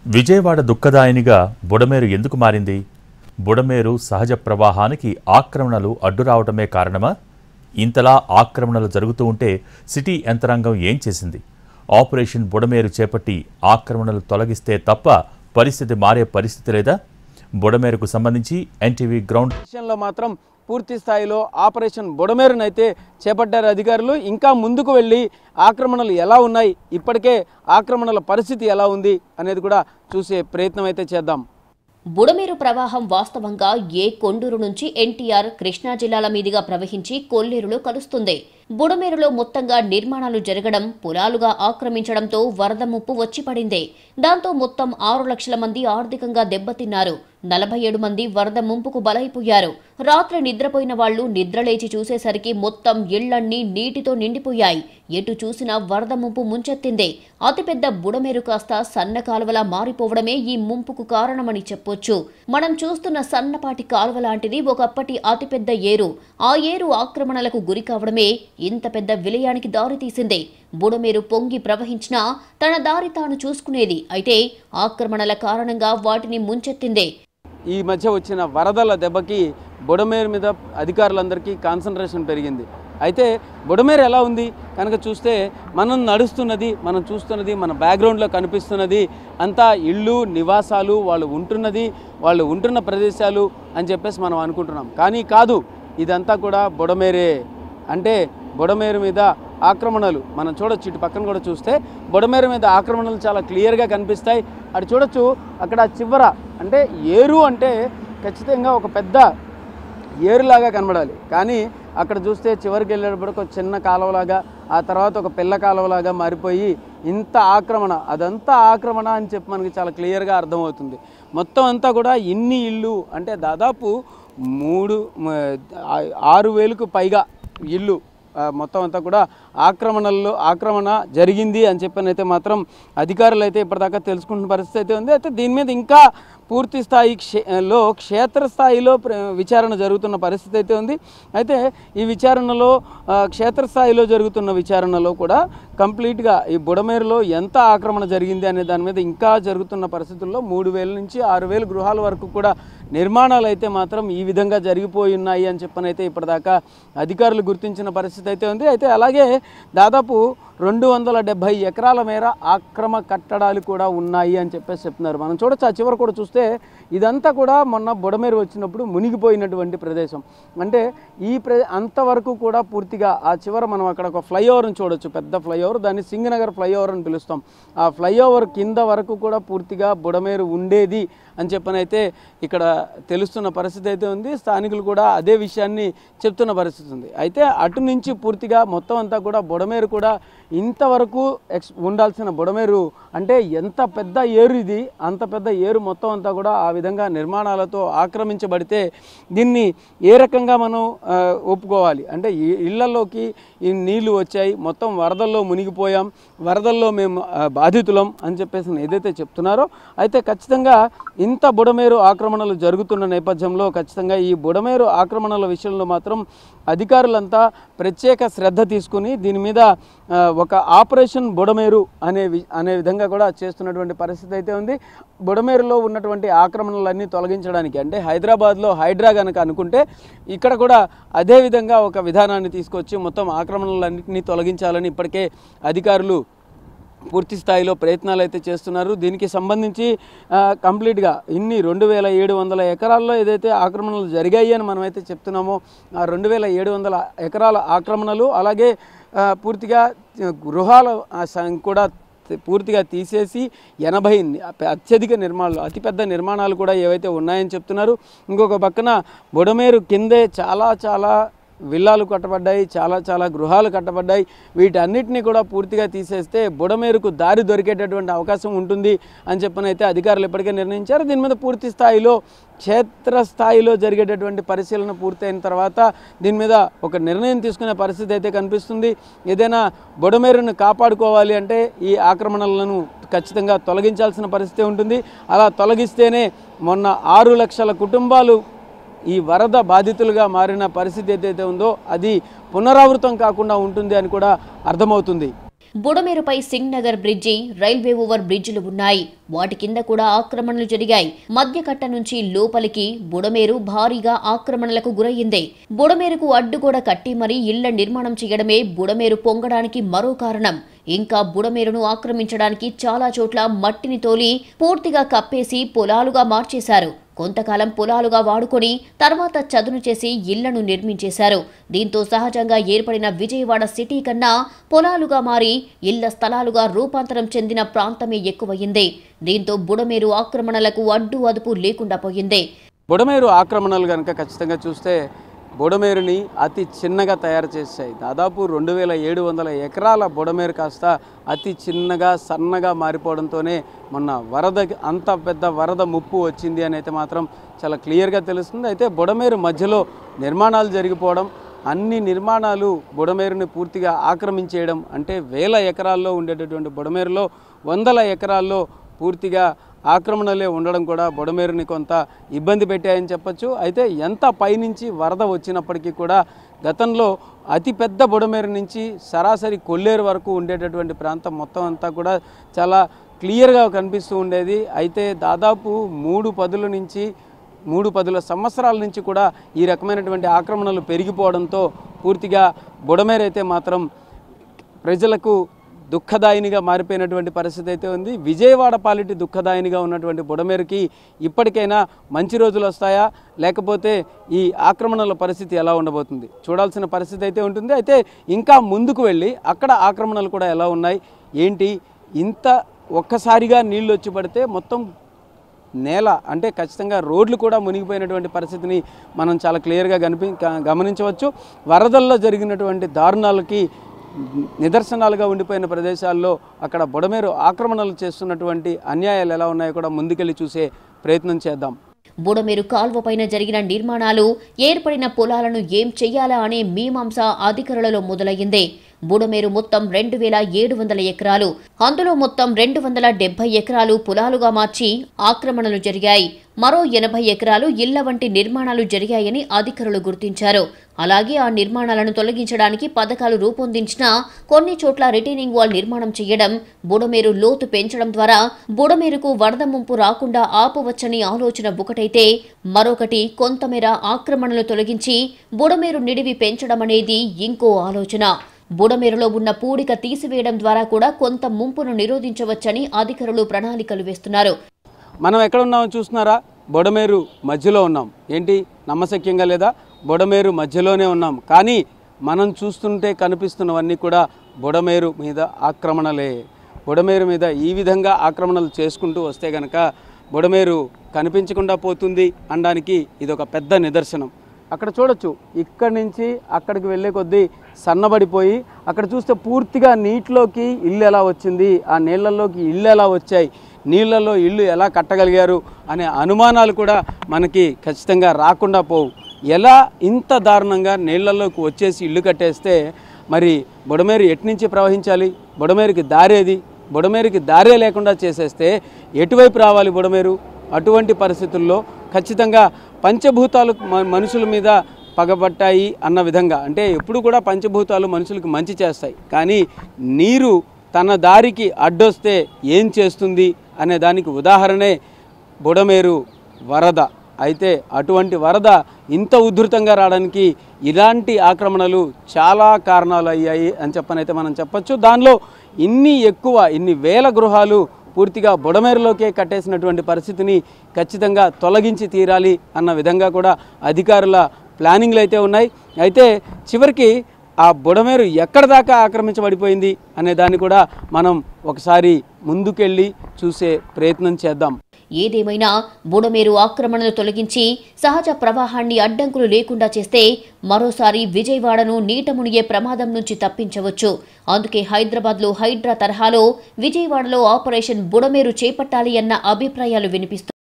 విజయవాడ దుఃఖదాయినిగా బుడమేరు ఎందుకు మారింది బుడమేరు సహజ ప్రవాహానికి ఆక్రమణలు అడ్డురావటమే కారణమా ఇంతలా ఆక్రమణలు జరుగుతూ ఉంటే సిటీ యంత్రాంగం ఏం చేసింది ఆపరేషన్ బుడమేరు చేపట్టి ఆక్రమణలు తొలగిస్తే తప్ప పరిస్థితి మారే పరిస్థితి లేదా బుడమేరుకు సంబంధించి ఎన్టీవీ గ్రౌండ్ విషయంలో మాత్రం పూర్తి స్థాయిలో ఆపరేషన్ బుడమేరునైతే చేపట్టారు అధికారులు ఇంకా ముందుకు వెళ్ళి ఆక్రమణలు ఎలా ఉన్నాయి ఇప్పటికే ఆక్రమణల పరిస్థితి ఎలా ఉంది అనేది కూడా చూసే ప్రయత్నం అయితే చేద్దాం బుడమేరు ప్రవాహం వాస్తవంగా ఏ కొండూరు నుంచి ఎన్టీఆర్ కృష్ణా జిల్లాల మీదుగా ప్రవహించి కొల్లేరులో కలుస్తుంది బుడమేరులో మొత్తంగా నిర్మాణాలు జరగడం పొలాలుగా ఆక్రమించడంతో వరద ముప్పు వచ్చి పడింది దాంతో మొత్తం ఆరు లక్షల మంది ఆర్థికంగా దెబ్బతిన్నారు నలభై ఏడు మంది వరద ముంపుకు బలైపోయారు రాత్రి నిద్రపోయిన వాళ్లు నిద్రలేచి చూసేసరికి మొత్తం ఇళ్లన్నీ నీటితో నిండిపోయాయి ఎటు చూసినా వరద ముంపు ముంచెత్తింది అతిపెద్ద బుడమేరు కాస్త సన్న కాలువలా మారిపోవడమే ఈ ముంపుకు కారణమని చెప్పొచ్చు మనం చూస్తున్న సన్నపాటి కాలువ లాంటిది ఒకప్పటి అతిపెద్ద ఏరు ఆ ఏరు ఆక్రమణలకు గురి కావడమే ఇంత పెద్ద విలయానికి దారితీసింది బుడమేరు పొంగి ప్రవహించినా తన దారి తాను చూసుకునేది అయితే ఆక్రమణల కారణంగా వాటిని ముంచెత్తిందే ఈ మధ్య వచ్చిన వరదల దెబ్బకి బుడమేరు మీద అధికారులందరికీ కాన్సన్ట్రేషన్ పెరిగింది అయితే బుడమేరు ఎలా ఉంది కనుక చూస్తే మనం నడుస్తున్నది మనం చూస్తున్నది మన బ్యాక్గ్రౌండ్లో కనిపిస్తున్నది అంతా ఇళ్ళు నివాసాలు వాళ్ళు ఉంటున్నది వాళ్ళు ఉంటున్న ప్రదేశాలు అని చెప్పేసి మనం అనుకుంటున్నాం కానీ కాదు ఇదంతా కూడా బుడమేరే అంటే బుడమేరు మీద ఆక్రమణలు మనం చూడొచ్చు ఇటు పక్కన కూడా చూస్తే బుడమేరు మీద ఆక్రమణలు చాలా క్లియర్గా కనిపిస్తాయి అటు చూడొచ్చు అక్కడ చివర అంటే ఏరు అంటే ఖచ్చితంగా ఒక పెద్ద ఏరులాగా కనబడాలి కానీ అక్కడ చూస్తే చివరికి వెళ్ళేటప్పటికి ఒక చిన్న కాలువలాగా ఆ తర్వాత ఒక పిల్ల కాలువలాగా మారిపోయి ఇంత ఆక్రమణ అదంతా ఆక్రమణ అని చెప్పి మనకి చాలా క్లియర్గా అర్థమవుతుంది మొత్తం అంతా కూడా ఇన్ని ఇళ్ళు అంటే దాదాపు మూడు మ- ఆ- ఆరు వేలకు పైగా ఇల్లు ఆ, మొత్తం అంతా కూడా ఆక్రమణల్లో ఆక్రమణ జరిగింది అని చెప్పనైతే మాత్రం అధికారులు అయితే ఇప్పటిదాకా తెలుసుకుంటున్న పరిస్థితి అయితే ఉంది అయితే దీని మీద ఇంకా పూర్తి స్థాయి క్షే లో క్షేత్రస్థాయిలో ప్ర- విచారణ జరుగుతున్న పరిస్థితి అయితే ఉంది అయితే ఈ విచారణలో ఆ, క్షేత్రస్థాయిలో జరుగుతున్న విచారణలో కూడా కంప్లీట్గా ఈ బుడమేరులో ఎంత ఆక్రమణ జరిగింది అనే దాని మీద ఇంకా జరుగుతున్న పరిస్థితుల్లో మూడు వేల నుంచి ఆరు వేల గృహాల వరకు కూడా నిర్మాణాలు అయితే మాత్రం ఈ విధంగా జరిగిపోయి ఉన్నాయి అని చెప్పనైతే ఇప్పటిదాకా అధికారులు గుర్తించిన పరిస్థితి అయితే ఉంది అయితే అలాగే దాదాపు రెండు వందల డెబ్భై ఎకరాల మేర ఆక్రమ కట్టడాలు కూడా ఉన్నాయి అని చెప్పేసి చెప్తున్నారు మనం చూడొచ్చు ఆ చివర కూడా చూస్తే ఇదంతా కూడా మొన్న బుడమేరు వచ్చినప్పుడు మునిగిపోయినటువంటి ప్రదేశం అంటే ఈ ప్ర అంతవరకు కూడా పూర్తిగా ఆ చివర మనం అక్కడ ఒక ఫ్లైఓవర్ని చూడొచ్చు పెద్ద ఫ్లైఓవర్ దాన్ని సింగనగర్ ఫ్లైఓవర్ అని పిలుస్తాం ఆ ఫ్లైఓవర్ కింద వరకు కూడా పూర్తిగా బుడమేరు ఉండేది అని చెప్పనైతే ఇక్కడ తెలుస్తున్న పరిస్థితి అయితే ఉంది స్థానికులు కూడా అదే విషయాన్ని చెప్తున్న పరిస్థితి ఉంది అయితే అటు నుంచి పూర్తిగా మొత్తం అంతా కూడా బుడమేరు కూడా ఇంతవరకు ఎక్స్ ఉండాల్సిన బుడమేరు అంటే ఎంత పెద్ద ఏరు ఇది అంత పెద్ద ఏరు మొత్తం అంతా కూడా ఆ విధంగా నిర్మాణాలతో ఆక్రమించబడితే దీన్ని ఏ రకంగా మనం ఆ, ఒప్పుకోవాలి అంటే ఈ ఇళ్లలోకి ఈ నీళ్లు వచ్చాయి మొత్తం వరదల్లో మునిగిపోయాం వరదల్లో మేము ఆ, బాధితులం అని చెప్పేసి ఏదైతే చెప్తున్నారో అయితే ఖచ్చితంగా ఇంత బుడమేరు ఆక్రమణలు జరుగుతున్న నేపథ్యంలో ఖచ్చితంగా ఈ బుడమేరు ఆక్రమణల విషయంలో మాత్రం అధికారులంతా ప్రత్యేక శ్రద్ధ తీసుకుని దీని మీద ఆ, ఒక ఆపరేషన్ బుడమేరు అనే వి అనే విధంగా కూడా చేస్తున్నటువంటి పరిస్థితి అయితే ఉంది బుడమేరులో ఉన్నటువంటి ఆక్రమణలన్నీ తొలగించడానికి అంటే హైదరాబాద్లో హైడ్రా కనుక అనుకుంటే ఇక్కడ కూడా అదే విధంగా ఒక విధానాన్ని తీసుకొచ్చి మొత్తం ఆక్రమణలన్నింటినీ తొలగించాలని ఇప్పటికే అధికారులు పూర్తి స్థాయిలో ప్రయత్నాలు అయితే చేస్తున్నారు దీనికి సంబంధించి ఆ, కంప్లీట్గా ఇన్ని రెండు వేల ఏడు వందల ఎకరాల్లో ఏదైతే ఆక్రమణలు జరిగాయి అని మనమైతే చెప్తున్నామో ఆ రెండు వేల ఏడు వందల ఎకరాల ఆక్రమణలు అలాగే ఆ, పూర్తిగా గృహాల ఆ, సం- కూడా తి- పూర్తిగా తీసేసి ఎనభై ని- అత్యధిక నిర్మాణాలు అతిపెద్ద నిర్మాణాలు కూడా ఏవైతే ఉన్నాయని చెప్తున్నారు ఇంకొక పక్కన బుడమేరు కిందే చాలా చాలా విల్లాలు కట్టబడ్డాయి చాలా చాలా గృహాలు కట్టబడ్డాయి వీటన్నిటిని కూడా పూర్తిగా తీసేస్తే బుడమేరుకు దారి దొరికేటటువంటి అవకాశం ఉంటుంది అని చెప్పనైతే అధికారులు ఇప్పటికే నిర్ణయించారు దీని మీద పూర్తి స్థాయిలో క్షేత్రస్థాయిలో జరిగేటటువంటి పరిశీలన పూర్తయిన తర్వాత దీని మీద ఒక నిర్ణయం తీసుకునే పరిస్థితి అయితే కనిపిస్తుంది ఏదైనా బుడమేరును కాపాడుకోవాలి అంటే ఈ ఆక్రమణలను ఖచ్చితంగా తొలగించాల్సిన పరిస్థితి ఉంటుంది అలా తొలగిస్తేనే మొన్న ఆరు లక్షల కుటుంబాలు ఈ వరద బాధితులుగా మారిన పరిస్థితి ఏదైతే ఉందో అది పునరావృతం కాకుండా ఉంటుంది అని కూడా అర్థమవుతుంది బుడమేరుపై Singh Nagar bridge railway over బ్రిడ్జిలు ఉన్నాయి వాటి కింద కూడా ఆక్రమణలు జరిగాయి మధ్యకట్ట నుంచి లోపలికి బుడమేరు భారీగా ఆక్రమణలకు గురయ్యింది బుడమేరుకు అడ్డుగోడ కట్టి మరీ ఇళ్ల నిర్మాణం చేయడమే బుడమేరు పొంగడానికి మరో కారణం ఇంకా బుడమేరును ఆక్రమించడానికి చాలా చోట్ల మట్టిని తోలి పూర్తిగా కప్పేసి పొలాలుగా మార్చేశారు కొంతకాలం పొలాలుగా వాడుకొని తర్వాత చదును చేసి ఇళ్లను నిర్మించేశారు దీంతో సహజంగా ఏర్పడిన విజయవాడ సిటీ కన్నా పొలాలుగా మారి ఇళ్ల స్థలాలుగా రూపాంతరం చెందిన ప్రాంతమే ఎక్కువయింది దీంతో బుడమేరు ఆక్రమణలకు అడ్డు అదుపు లేకుండా పోయింది బుడమేరు ఆక్రమణలు కనుక ఖచ్చితంగా చూస్తే బుడమేరుని అతి చిన్నగా తయారు చేశాయి దాదాపు రెండు వేల ఏడు వందల ఎకరాల బుడమేరు కాస్త అతి చిన్నగా సన్నగా మారిపోవడంతోనే మొన్న వరద అంత పెద్ద వరద ముప్పు వచ్చింది అని అయితే మాత్రం చాలా క్లియర్గా తెలుస్తుంది అయితే బుడమేరు మధ్యలో నిర్మాణాలు జరిగిపోవడం అన్ని నిర్మాణాలు బుడమేరుని పూర్తిగా ఆక్రమించేయడం అంటే వేల ఎకరాల్లో ఉండేటటువంటి బుడమేరులో వందల ఎకరాల్లో పూర్తిగా ఆక్రమణలే ఉండడం కూడా బుడమేరుని కొంత ఇబ్బంది పెట్టాయని చెప్పొచ్చు అయితే ఎంత పైనుంచి వరద వచ్చినప్పటికీ కూడా గతంలో అతి పెద్ద బుడమేరు నుంచి సరాసరి కొల్లేరు వరకు ఉండేటటువంటి ప్రాంతం మొత్తం అంతా కూడా చాలా క్లియర్గా కనిపిస్తూ ఉండేది అయితే దాదాపు మూడు పదుల నుంచి మూడు పదుల సంవత్సరాల నుంచి కూడా ఈ రకమైనటువంటి ఆక్రమణలు పెరిగిపోవడంతో పూర్తిగా బుడమేరైతే మాత్రం ప్రజలకు దుఃఖదాయినిగా మారిపోయినటువంటి పరిస్థితి అయితే ఉంది విజయవాడ పాలిటి దుఃఖదాయినిగా ఉన్నటువంటి బుడమేరుకి ఇప్పటికైనా మంచి రోజులు వస్తాయా లేకపోతే ఈ ఆక్రమణల పరిస్థితి ఎలా ఉండబోతుంది చూడాల్సిన పరిస్థితి అయితే ఉంటుంది అయితే ఇంకా ముందుకు వెళ్ళి అక్కడ ఆక్రమణలు కూడా ఎలా ఉన్నాయి ఏంటి ఇంత ఒక్కసారిగా నీళ్ళు వచ్చి పడితే మొత్తం నేల అంటే ఖచ్చితంగా రోడ్లు కూడా మునిగిపోయినటువంటి పరిస్థితిని మనం చాలా క్లియర్గా కనిపి గ- గమనించవచ్చు వరదల్లో జరిగినటువంటి దారుణాలకి నిదర్శనాలుగా ఉండిపోయిన ప్రదేశాల్లో అక్కడ బుడమేరు ఆక్రమణలు చేస్తున్నటువంటి అన్యాయాలు ఎలా ఉన్నాయో కూడా ముందుకెళ్ళి చూసే ప్రయత్నం చేద్దాం బుడమేరు కాల్వపైన జరిగిన నిర్మాణాలు ఏర్పడిన పొలాలను ఏం చెయ్యాలా అనే మీమాంస అధికారులలో మొదలయ్యింది బుడమేరు మొత్తం రెండు వేల ఏడు వందల ఎకరాలు అందులో మొత్తం రెండు వందల డెబ్బై ఎకరాలు పొలాలుగా మార్చి ఆక్రమణలు జరిగాయి మరో ఎనభై ఎకరాలు ఇళ్ల వంటి నిర్మాణాలు జరిగాయని అధికారులు గుర్తించారు అలాగే ఆ నిర్మాణాలను తొలగించడానికి పథకాలు రూపొందించినా కొన్ని చోట్ల రిటైనింగ్ వాల్ నిర్మాణం చేయడం బుడమేరు లోతు పెంచడం ద్వారా బుడమేరుకు వరద ముంపు రాకుండా ఆపవచ్చని ఆలోచన ఒకటైతే మరొకటి కొంతమేర ఆక్రమణలు తొలగించి బుడమేరు నిడివి పెంచడం అనేది ఇంకో ఆలోచన బుడమేరులో ఉన్న పూడిక తీసివేయడం ద్వారా కూడా కొంత ముంపును నిరోధించవచ్చని అధికారులు ప్రణాళికలు వేస్తున్నారు మనం ఎక్కడ ఉన్నామో చూస్తున్నారా బొడమేరు మధ్యలో ఉన్నాం ఏంటి నమ్మశక్యంగా లేదా బొడమేరు మధ్యలోనే ఉన్నాం కానీ మనం చూస్తుంటే కనిపిస్తున్నవన్నీ కూడా బుడమేరు మీద ఆక్రమణలే బుడమేరు మీద ఈ విధంగా ఆక్రమణలు చేసుకుంటూ వస్తే గనక బుడమేరు కనిపించకుండా పోతుంది అనడానికి ఇది ఒక పెద్ద నిదర్శనం అక్కడ చూడొచ్చు ఇక్కడి నుంచి అక్కడికి వెళ్ళే కొద్దీ సన్నబడిపోయి అక్కడ చూస్తే పూర్తిగా నీటిలోకి ఇల్లు ఎలా వచ్చింది ఆ నీళ్ళల్లోకి ఇల్లు ఎలా వచ్చాయి నీళ్ళల్లో ఇల్లు ఎలా కట్టగలిగారు అనే అనుమానాలు కూడా మనకి ఖచ్చితంగా రాకుండా పోవు ఎలా ఇంత దారుణంగా నీళ్ళల్లోకి వచ్చేసి ఇల్లు కట్టేస్తే మరి బుడమేరు ఎట్నుంచి ప్రవహించాలి బుడమేరుకి దారేది బుడమేరుకి దారే లేకుండా చేసేస్తే ఎటువైపు రావాలి బుడమేరు అటువంటి పరిస్థితుల్లో ఖచ్చితంగా పంచభూతాలు మ- మనుషుల మీద పగబట్టాయి అన్న విధంగా అంటే ఎప్పుడు కూడా పంచభూతాలు మనుషులకు మంచి చేస్తాయి కానీ నీరు తన దారికి అడ్డొస్తే ఏం చేస్తుంది అనే దానికి ఉదాహరణే బుడమేరు వరద అయితే అటువంటి వరద ఇంత ఉధృతంగా రావడానికి ఇలాంటి ఆక్రమణలు చాలా కారణాలు అయ్యాయి అని చెప్పనైతే మనం చెప్పొచ్చు దానిలో ఇన్ని ఎక్కువ ఇన్ని వేల గృహాలు పూర్తిగా బుడమేరులోకే కట్టేసినటువంటి పరిస్థితిని ఖచ్చితంగా తొలగించి తీరాలి అన్న విధంగా కూడా అధికారుల ప్లానింగ్లు అయితే ఉన్నాయి అయితే చివరికి ఆ బుడమేరు ఎక్కడి దాకా ఆక్రమించబడిపోయింది అనే దాన్ని కూడా మనం ఒకసారి ముందుకెళ్ళి చూసే ప్రయత్నం చేద్దాం ఏదేమైనా బుడమేరు ఆక్రమణలు తొలగించి సహజ ప్రవాహాన్ని అడ్డంకులు లేకుండా చేస్తే మరోసారి విజయవాడను నీట మునిగే ప్రమాదం నుంచి తప్పించవచ్చు అందుకే హైదరాబాద్లో హైడ్రా తరహాలో విజయవాడలో ఆపరేషన్ బుడమేరు చేపట్టాలి అన్న అభిప్రాయాలు వినిపిస్తున్నాయి